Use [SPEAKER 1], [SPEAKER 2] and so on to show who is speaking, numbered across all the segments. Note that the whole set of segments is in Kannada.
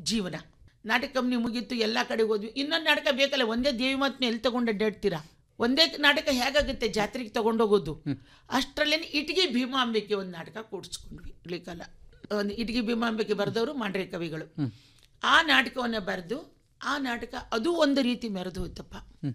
[SPEAKER 1] ಜೀವನ ನಾಟಕ ಕಂಪ್ನಿ ಮುಗೀತು ಎಲ್ಲ ಕಡೆ ಹೋದ್ವಿ ಇನ್ನೊಂದು ನಾಟಕ ಬೇಕಲ್ಲ ಒಂದೇ ದೇವಿ ಮಾತನ್ನ ಎಲ್ಲಿ ತಗೊಂಡು ಅಡ್ಡಾಡ್ತೀರಾ ಒಂದೇ ನಾಟಕ ಹೇಗಾಗುತ್ತೆ ಜಾತ್ರೆಗೆ ತಗೊಂಡೋಗೋದು ಅಷ್ಟರಲ್ಲೇ ಇಟಗಿ ಭೀಮಾಂಬಿಕೆ ಒಂದು ನಾಟಕ ಕೂಡಿಸ್ಕೊಂಡ್ವಿ ಇಳಿಕಲ್ಲ ಒಂದು ಇಟಗಿ ಭೀಮಾಂಬಿಕೆ ಬರೆದವರು ಮಾಂಡ್ರೆ ಕವಿಗಳು ಆ ನಾಟಕವನ್ನು ಬರೆದು ಆ ನಾಟಕ ಅದು ಒಂದು ರೀತಿ ಮೆರೆದು ಹೋಯ್ತಪ್ಪ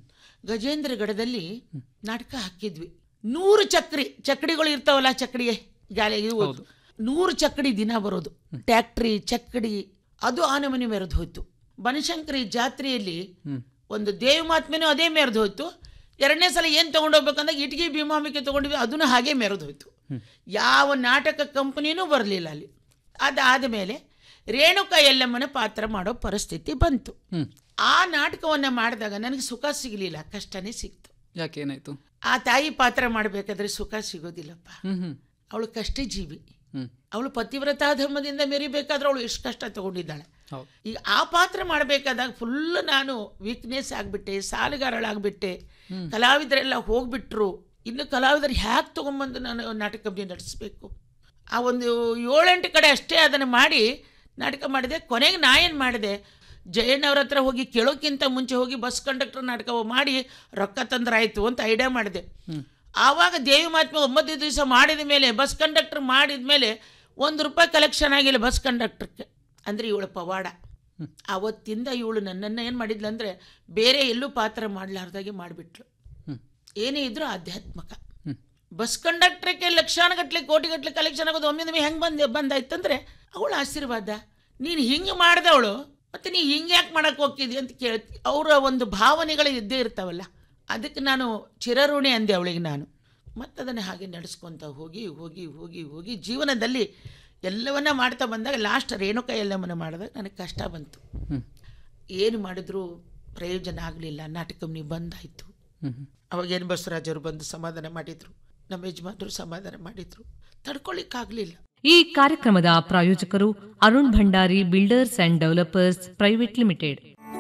[SPEAKER 1] ಗಜೇಂದ್ರ ಗಡದಲ್ಲಿ ನಾಟಕ ಹಾಕಿದ್ವಿ ನೂರು ಚಕ್ರಿ ಚಕ್ಡಿಗಳು ಇರ್ತಾವಲ್ಲ ಚಕ್ಡಿಗೆ ಗಾಲಿ ಇವು ನೂರು ಚಕ್ಡಿ ದಿನ ಬರೋದು ಟ್ಯಾಕ್ಟ್ರಿ ಚಕ್ಡಿ ಅದು ಆ ನಮೂನಿ ಮೆರೆದು ಹೋಯ್ತು ಬನಶಂಕರಿ ಜಾತ್ರೆಯಲ್ಲಿ ಒಂದು ದೇವಿ ಮಾತ್ಮೆನೂ ಅದೇ ಮೆರೆದು ಹೋಯ್ತು ಎರಡನೇ ಸಲ ಏನು ತಗೊಂಡೋಗ್ಬೇಕಂದಾಗ ಇಟ್ಗಿ ಭೀಮಾಂಬಿಕೆ ತಗೊಂಡ್ವಿ ಅದನ್ನು ಹಾಗೆ ಮೆರೆದು ಹೋಯ್ತು ಯಾವ ನಾಟಕ ಕಂಪನಿನೂ ಬರಲಿಲ್ಲ ಅಲ್ಲಿ ಅದಾದ ಮೇಲೆ ರೇಣುಕಾ ಎಲ್ಲಮ್ಮನ ಪಾತ್ರ ಮಾಡೋ ಪರಿಸ್ಥಿತಿ ಬಂತು ಆ ನಾಟಕವನ್ನು ಮಾಡಿದಾಗ ನನಗೆ ಸುಖ ಸಿಗಲಿಲ್ಲ ಕಷ್ಟನೇ ಸಿಕ್ತು
[SPEAKER 2] ಯಾಕೆ ಏನಾಯ್ತು
[SPEAKER 1] ಆ ತಾಯಿ ಪಾತ್ರ ಮಾಡಬೇಕಾದ್ರೆ ಸುಖ ಸಿಗೋದಿಲ್ಲಪ್ಪ
[SPEAKER 2] ಹ್ಮ್ ಹ್ಮ್
[SPEAKER 1] ಅವಳು ಕಷ್ಟ ಜೀವಿ
[SPEAKER 2] ಹ್ಮ್
[SPEAKER 1] ಅವಳು ಪತಿವ್ರತಾ ಧರ್ಮದಿಂದ ಮೆರಿಬೇಕಾದ್ರೆ ಅವಳು ಎಷ್ಟು ಕಷ್ಟ ತಗೊಂಡಿದ್ದಾಳೆ
[SPEAKER 2] ಹೌದು
[SPEAKER 1] ಈಗ ಆ ಪಾತ್ರ ಮಾಡಬೇಕಾದಾಗ ಫುಲ್ ನಾನು ವೀಕ್ನೆಸ್ ಆಗಿಬಿಟ್ಟೆ ಸಾಲಗಾರಳಾಗ್ಬಿಟ್ಟೆ ಕಲಾವಿದರೆಲ್ಲ ಹೋಗ್ಬಿಟ್ರು ಇನ್ನು ಕಲಾವಿದರು ಹ್ಯಾಕ್ ತೊಗೊಂಬಂದು ನಾನು ನಾಟಕ ಕಂಪ್ನಿ ನಡೆಸಬೇಕು ಆ ಒಂದು ಏಳೆಂಟು ಕಡೆ ಅಷ್ಟೇ ಅದನ್ನು ಮಾಡಿ ನಾಟಕ ಮಾಡಿದೆ ಕೊನೆಗೆ ನಾ ಏನು ಮಾಡಿದೆ ಜಯಣ್ಣವ್ರ ಹತ್ರ ಹೋಗಿ ಕೇಳೋಕ್ಕಿಂತ ಮುಂಚೆ ಹೋಗಿ ಬಸ್ ಕಂಡಕ್ಟರ್ ನಾಟಕ ಮಾಡಿ ರೊಕ್ಕ ತಂದ್ರಾಯ್ತು ಅಂತ ಐಡಿಯಾ ಮಾಡಿದೆ ಆವಾಗ ದೇವಿ ಮಹಾತ್ಮೆ ಒಂಬತ್ತು ದಿವಸ ಮಾಡಿದ ಮೇಲೆ ಬಸ್ ಕಂಡಕ್ಟರ್ ಮಾಡಿದ ಮೇಲೆ ಒಂದು ರೂಪಾಯಿ ಕಲೆಕ್ಷನ್ ಆಗಿಲ್ಲ ಬಸ್ ಕಂಡಕ್ಟರ್ಗೆ ಅಂದರೆ ಇವಳ ಪವಾಡ ಆವತ್ತಿಂದ ಇವಳು ನನ್ನನ್ನು ಏನು ಮಾಡಿದ್ಲು ಅಂದರೆ ಬೇರೆ ಎಲ್ಲೂ ಪಾತ್ರ ಮಾಡಲಾರ್ದಾಗೆ ಮಾಡಿಬಿಟ್ಲು
[SPEAKER 2] ಹ್ಮ್.
[SPEAKER 1] ಏನೇ ಇದ್ರೂ ಆಧ್ಯಾತ್ಮಕ
[SPEAKER 2] ಹ್ಮ್.
[SPEAKER 1] ಬಸ್ ಕಂಡಕ್ಟ್ರಕ್ಕೆ ಲಕ್ಷಾನುಗಟ್ಲೆ ಕೋಟಿಗಟ್ಲೆ ಕಲೆಕ್ಷನ್ ಆಗೋದು ಒಮ್ಮೆ ಒಮ್ಮೆ ಹೆಂಗೆ ಬಂದು ಬಂದಾಯ್ತಂದ್ರೆ ಅವಳ ಆಶೀರ್ವಾದ ನೀನು ಹಿಂಗೆ ಮಾಡಿದವಳು ಮತ್ತು ನೀ ಹಿಂಗೆ ಯಾಕೆ ಮಾಡಕ್ಕೆ ಹೋಗ್ತಿದ್ದಿ ಅಂತ ಕೇಳ್ತಿ ಅವರ ಒಂದು ಭಾವನೆಗಳು ಇದ್ದೇ ಇರ್ತಾವಲ್ಲ ಅದಕ್ಕೆ ನಾನು ಚಿರಋಣಿ ಅಂದೆ ಅವಳಿಗೆ ನಾನು ಮತ್ತು ಅದನ್ನು ಹಾಗೆ ನಡೆಸ್ಕೊತ ಹೋಗಿ ಹೋಗಿ ಹೋಗಿ ಹೋಗಿ ಜೀವನದಲ್ಲಿ ಎಲ್ಲವನ್ನ ಮಾಡ್ತಾ ಬಂದಾಗ ಲಾಸ್ಟ್ ರೇಣುಕಾ ಎಲ್ಲಮ್ಮನ ಮಾಡಿದಾಗ ನನಗೆ ಕಷ್ಟ ಬಂತು
[SPEAKER 2] ಹ್ಮ್
[SPEAKER 1] ಏನು ಮಾಡಿದ್ರೂ ಪ್ರಯೋಜನ ಆಗಲಿಲ್ಲ ನಾಟಕ ಕಂಪ್ನಿ ಬಂದಾಯಿತು
[SPEAKER 2] ಹ್ಮ್ ಹ್ಮ್
[SPEAKER 1] ಅವಾಗೇನು ಬಸವರಾಜರು ಬಂದು ಸಮಾಧಾನ ಮಾಡಿದರು ನಮ್ಮ ಯಜಮಾನರು ಸಮಾಧಾನ ಮಾಡಿದರು ತಡ್ಕೊಳ್ಳಿಕ್ಕಾಗಲಿಲ್ಲ
[SPEAKER 3] ಈ ಕಾರ್ಯಕ್ರಮದ ಪ್ರಾಯೋಜಕರು Arun Bhandari builders and developers private limited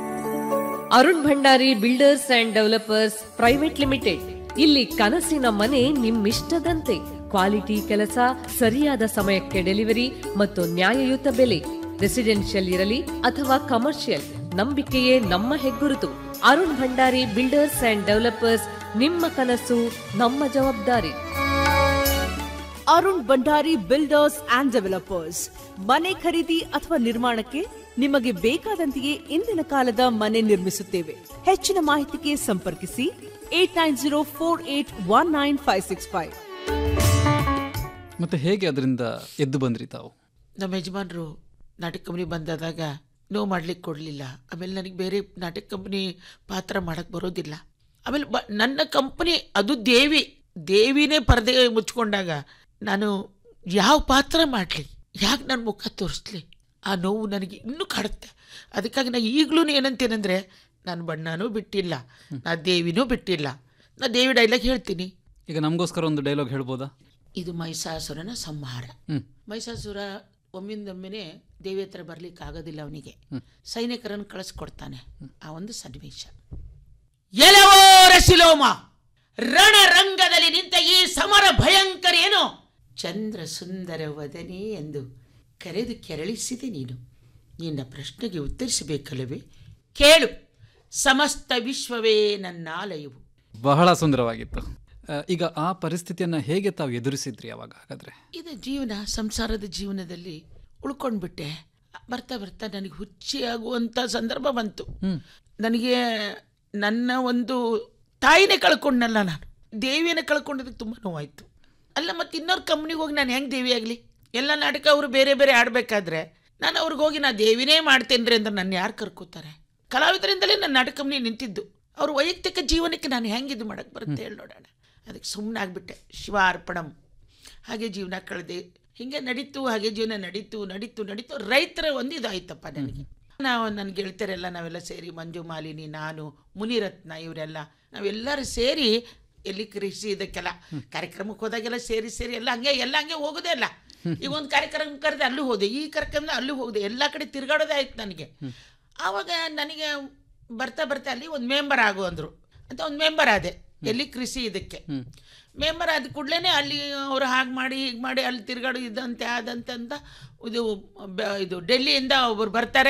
[SPEAKER 3] Arun Bhandari builders and developers private limited ಇಲ್ಲಿ ಕನಸಿನ ಮನೆ ನಿಮ್ಮಿಷ್ಟದಂತೆ ಕ್ವಾಲಿಟಿ ಕೆಲಸ ಸರಿಯಾದ ಸಮಯಕ್ಕೆ ಡೆಲಿವರಿ ಮತ್ತು ನ್ಯಾಯಯುತ ಬೆಲೆ ರೆಸಿಡೆನ್ಷಿಯಲ್ ಇರಲಿ ಅಥವಾ ಕಮರ್ಷಿಯಲ್ ನಂಬಿಕೆಯೇ ನಮ್ಮ ಹೆಗ್ಗುರುತು Arun Bhandari builders and developers ನಿಮ್ಮ ಕನಸು ನಮ್ಮ ಜವಾಬ್ದಾರಿ
[SPEAKER 4] Arun Bhandari builders and developers ಮನೆ ಖರೀದಿ ಅಥವಾ ನಿರ್ಮಾಣಕ್ಕೆ ನಿಮಗೆ ಬೇಕಾದಂತೆಯೇ ಇಂದಿನ ಕಾಲದ ಮನೆ ನಿರ್ಮಿಸುತ್ತೇವೆ ಹೆಚ್ಚಿನ ಮಾಹಿತಿಗೆ ಸಂಪರ್ಕಿಸಿ eight nine zero four eight one nine five six five
[SPEAKER 2] ಮತ್ತೆ ಹೇಗೆ ಅದರಿಂದ ಎದ್ದು ಬಂದ್ರಿ ತಾವು
[SPEAKER 1] ನಮ್ಮ ಯಜಮಾನರು ನಾಟಕ ಕಂಪ್ನಿ ಬಂದಾದಾಗ ನೋವು ಮಾಡ್ಲಿಕ್ಕೆ ಕೊಡಲಿಲ್ಲ ಆಮೇಲೆ ನನಗೆ ಬೇರೆ ನಾಟಕ ಕಂಪ್ನಿ ಪಾತ್ರ ಮಾಡಕ್ಕೆ ಬರೋದಿಲ್ಲ ಆಮೇಲೆ ಬ ನನ್ನ ಕಂಪ್ನಿ ಅದು ದೇವಿ ದೇವಿನೇ ಪರದೆ ಮುಚ್ಕೊಂಡಾಗ ನಾನು ಯಾವ ಪಾತ್ರ ಮಾಡಲಿ ಯಾಕೆ ನನ್ನ ಮುಖ ತೋರಿಸ್ಲಿ ಆ ನೋವು ನನಗೆ ಇನ್ನೂ ಕಾಡುತ್ತೆ ಅದಕ್ಕಾಗಿ ನಾನು ಈಗಲೂ ಏನಂತೇನೆಂದರೆ ನಾನು ಬಣ್ಣನೂ ಬಿಟ್ಟಿಲ್ಲ ನಾ ದೇವಿನೂ ಬಿಟ್ಟಿಲ್ಲ ನಾ ದೇವಿ ಡೈಲಾಗ್ ಹೇಳ್ತೀನಿ
[SPEAKER 2] ಈಗ ನಮಗೋಸ್ಕರ ಒಂದು ಡೈಲಾಗ್ ಹೇಳ್ಬೋದಾ
[SPEAKER 1] ಇದು ಮಹಿಷಾಸುರನ ಸಂಹಾರ
[SPEAKER 2] ಹ್ಮ್
[SPEAKER 1] ಮಹಿಷಾಸುರ ಒಮ್ಮಿಂದೊಮ್ಮೆನೆ ದೇವಿ ಹತ್ರ ಬರ್ಲಿಕ್ಕೆ ಆಗೋದಿಲ್ಲ ಅವನಿಗೆ ಸೈನಿಕರನ್ನು ಕಳಿಸ್ಕೊಡ್ತಾನೆ ಆ ಒಂದು ಸನ್ನಿವೇಶ ಎಲವೋ ರಸಿಲೋಮ ರಣರಂಗದಲ್ಲಿ ನಿಂತ ಈ ಸಮರ ಭಯಂಕರ ಏನು ಚಂದ್ರ ಸುಂದರ ವದನಿ ಎಂದು ಕರೆದು ಕೆರಳಿಸಿದೆ ನೀನು ನಿನ್ನ ಪ್ರಶ್ನೆಗೆ ಉತ್ತರಿಸಬೇಕಲ್ಲವೇ ಕೇಳು ಸಮಸ್ತ ವಿಶ್ವವೇ ನನ್ನಾಲಯವು
[SPEAKER 2] ಬಹಳ ಸುಂದರವಾಗಿತ್ತು ಆ, ಈಗ ಆ ಪರಿಸ್ಥಿತಿಯನ್ನ ಹೇಗೆ ತಾವು ಎದುರಿಸಿದ್ರಿ ಅವಾಗ ಹಾಗಾದ್ರೆ
[SPEAKER 1] ಇದು ಜೀವನ ಸಂಸಾರದ ಜೀವನದಲ್ಲಿ ಉಳ್ಕೊಂಡ್ಬಿಟ್ಟೆ ಬರ್ತಾ ಬರ್ತಾ ನನಗೆ ಹುಚ್ಚಿ ಆಗುವಂಥ ಸಂದರ್ಭ ಬಂತು ನನಗೆ ನನ್ನ ಒಂದು ತಾಯಿನೇ ಕಳ್ಕೊಂಡಲ್ಲ ನಾನು ದೇವಿಯನ್ನು ಕಳ್ಕೊಂಡಿದ್ದಕ್ಕೆ ತುಂಬ ನೋವಾಯಿತು ಅಲ್ಲ ಮತ್ತು ಇನ್ನೊಂದು ಕಂಪ್ನಿಗೆ ಹೋಗಿ ನಾನು ಹೆಂಗೆ ದೇವಿ ಆಗಲಿ ಎಲ್ಲ ನಾಟಕ ಅವರು ಬೇರೆ ಬೇರೆ ಆಡಬೇಕಾದ್ರೆ ನಾನು ಅವ್ರಿಗೆ ಹೋಗಿ ನಾ ದೇವಿನೇ ಮಾಡ್ತೇನೆ ರೀ ಅಂದ್ರೆ ನನ್ನ ಯಾರು ಕರ್ಕೋತಾರೆ ಕಲಾವಿದರಿಂದಲೇ ನನ್ನ ನಾಟಕ ಕಂಪ್ನಿ ನಿಂತಿದ್ದು ಅವ್ರ ವೈಯಕ್ತಿಕ ಜೀವನಕ್ಕೆ ನಾನು ಹೆಂಗೆ ಇದು ಮಾಡೋಕ್ಕೆ ಬರುತ್ತೆ ಹೇಳಿ ನೋಡೋಣ ಅದಕ್ಕೆ ಸುಮ್ಮನೆ ಆಗಿಬಿಟ್ಟೆ ಶಿವ ಅರ್ಪಣಂ ಹಾಗೆ ಜೀವನ ಕಳೆದೆ ಹಿಂಗೆ ನಡೀತು ಹಾಗೆ ಜೀವನ ನಡೀತು ನಡೀತು ನಡೀತು ರೈತರ ಒಂದು ಇದಾಯ್ತಪ್ಪ ನನಗೆ ನಾವು ನನ್ನ ಗೆಳತಿಯರೆಲ್ಲ ನಾವೆಲ್ಲ ಸೇರಿ ಮಂಜು ಮಾಲಿನಿ ನಾನು ಮುನಿರತ್ನ ಇವರೆಲ್ಲ ನಾವೆಲ್ಲರೂ ಸೇರಿ ಎಲ್ಲಿ ಕೃಷಿ ಇದಕ್ಕೆಲ್ಲ ಕಾರ್ಯಕ್ರಮಕ್ಕೆ ಹೋದಾಗೆಲ್ಲ ಸೇರಿ ಸೇರಿ ಎಲ್ಲ ಹಂಗೆ ಎಲ್ಲ ಹಂಗೆ ಹೋಗೋದೇ ಅಲ್ಲ ಈಗ ಒಂದು ಕಾರ್ಯಕ್ರಮ ಕರೆದೆ ಅಲ್ಲೂ ಹೋದೆ ಈ ಕಾರ್ಯಕ್ರಮದ ಅಲ್ಲೂ ಹೋದೆ ಎಲ್ಲ ಕಡೆ ತಿರುಗಾಡೋದೇ ಆಯ್ತು ನನಗೆ ಆವಾಗ ನನಗೆ ಬರ್ತಾ ಬರ್ತಾ ಅಲ್ಲಿ ಒಂದು ಮೆಂಬರ್ ಆಗು ಅಂದರು ಅಂತ ಒಂದು ಮೆಂಬರ್ ಆದೆ ಎಲ್ಲಿ ಕೃಷಿ ಇದಕ್ಕೆ ಮೆಂಬರ್ ಆದ ಕೂಡಲೇ ಅಲ್ಲಿ ಅವರು ಹಾಗೆ ಮಾಡಿ ಹೀಗೆ ಮಾಡಿ ಅಲ್ಲಿ ತಿರುಗಾಡು ಇದಂತೆ ಅದಂತೆ ಅಂತ ಇದು ಬ- ಇದು ಡೆಲ್ಲಿಯಿಂದ ಒಬ್ಬರು ಬರ್ತಾರೆ